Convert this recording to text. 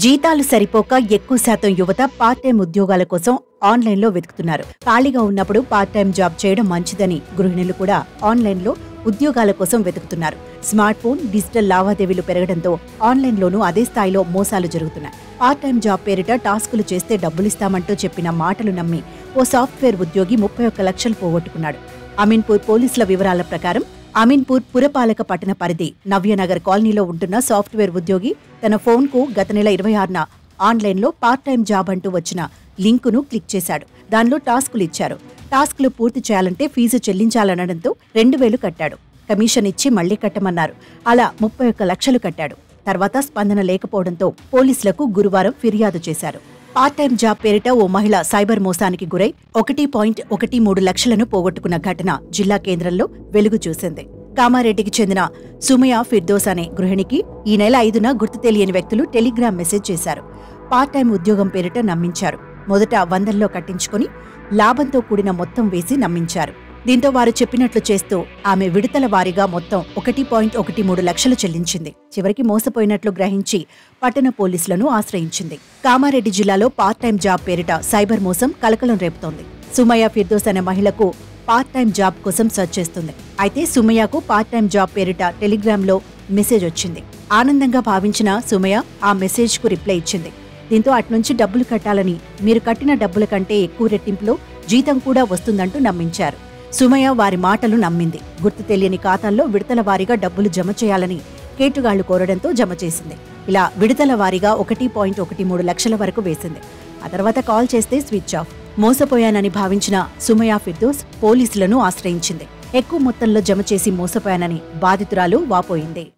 జీతాలు సరిపోక ఎక్కువ శాతం యువత పార్ట్ టైం ఉద్యోగాల కోసం ఆన్లైన్లో వెతుకుతున్నారు ఖాళీగా ఉన్నప్పుడు పార్ట్ టైం జాబ్ చేయడం మంచిదని గృహిణులు కూడా ఆన్లైన్లో ఉద్యోగాల కోసం వెతుకుతున్నారు స్మార్ట్ ఫోన్ డిజిటల్ లావాదేవీలు పెరగడంతో ఆన్లైన్లోనూ అదే స్థాయిలో మోసాలు జరుగుతున్నాయి పార్ట్ టైం జాబ్ పేరిట టాస్కులు చేస్తే డబ్బులిస్తామంటూ చెప్పిన మాటలు నమ్మి ఓ సాఫ్ట్వేర్ ఉద్యోగి ముప్పై ఒక్క లక్షలు పోగొట్టుకున్నాడు అమీన్పూర్ పోలీసుల వివరాల ప్రకారం అమీన్పూర్ పురపాలక పట్టణ పరిధి నవ్యనగర్ కాలనీలో ఉంటున్న సాఫ్ట్వేర్ ఉద్యోగి తన ఫోన్కు గత నెల ఇరవై ఆరున ఆన్లైన్లో పార్ట్ టైం జాబ్ అంటూ వచ్చిన లింకును క్లిక్ చేశాడు దానిలో టాస్కులు ఇచ్చారు టాస్కులు పూర్తి చేయాలంటే ఫీజు చెల్లించాలనడంతో రెండు వేలు కట్టాడు కమిషన్ ఇచ్చి మళ్లీ కట్టమన్నారు అలా ముప్పై ఒక్క లక్షలు కట్టాడు తర్వాత స్పందన లేకపోవడంతో పోలీసులకు గురువారం ఫిర్యాదు చేశారు పార్ట్ టైం జాబ్ పేరిట ఓ మహిళ సైబర్ మోసానికి గురై ఒకటి పాయింట్ ఒకటి మూడు లక్షలను పోగొట్టుకున్న ఘటన జిల్లా కేంద్రంలో వెలుగు చూసింది కామారెడ్డికి చెందిన సుమయ ఫిర్దోస్ అనే గృహిణికి ఈ నెల ఐదున గుర్తు తెలియని వ్యక్తులు టెలిగ్రామ్ మెసేజ్ చేశారు పార్ట్ టైం ఉద్యోగం పేరిట నమ్మించారు మొదట వందల్లో కట్టించుకొని లాభంతో కూడిన మొత్తం వేసి నమ్మించారు దీంతో వారు చెప్పినట్లు చేస్తూ ఆమె విడతల వారీగా మొత్తం ఒకటి పాయింట్ ఒకటి మూడు లక్షలు చెల్లించింది చివరికి మోసపోయినట్లు గ్రహించి పట్టణ పోలీసులను ఆశ్రయించింది కామారెడ్డి జిల్లాలో పార్ట్ టైం జాబ్ పేరిట సైబర్ మోసం కలకలం రేపుతోంది సుమయ్య ఫిర్దోస్ అనే మహిళకు పార్ట్ టైం జాబ్ కోసం సెర్చ్ చేస్తుంది అయితే సుమయ్యకు పార్ట్ టైం జాబ్ పేరిట టెలిగ్రామ్ లో మెసేజ్ వచ్చింది ఆనందంగా భావించిన సుమయ్య ఆ మెసేజ్ కు రిప్లై ఇచ్చింది దీంతో అట్నుంచి డబ్బులు కట్టాలని మీరు కట్టిన డబ్బుల కంటే ఎక్కువ రెట్టింపులో జీతం కూడా వస్తుందంటూ నమ్మించారు సుమయ్య వారి మాటలు నమ్మింది గుర్తు తెలియని ఖాతాల్లో విడతల వారీగా డబ్బులు జమ చేయాలని కేటుగాళ్లు కోరడంతో జమ చేసింది ఇలా విడతల వారీగా ఒకటి పాయింట్ ఒకటి మూడు లక్షల వరకు వేసింది ఆ తర్వాత కాల్ చేస్తే స్విచ్ ఆఫ్ మోసపోయానని భావించిన సుమయా ఫిర్దోస్ పోలీసులను ఆశ్రయించింది ఎక్కువ మొత్తంలో జమ చేసి మోసపోయానని బాధితురాలు వాపోయింది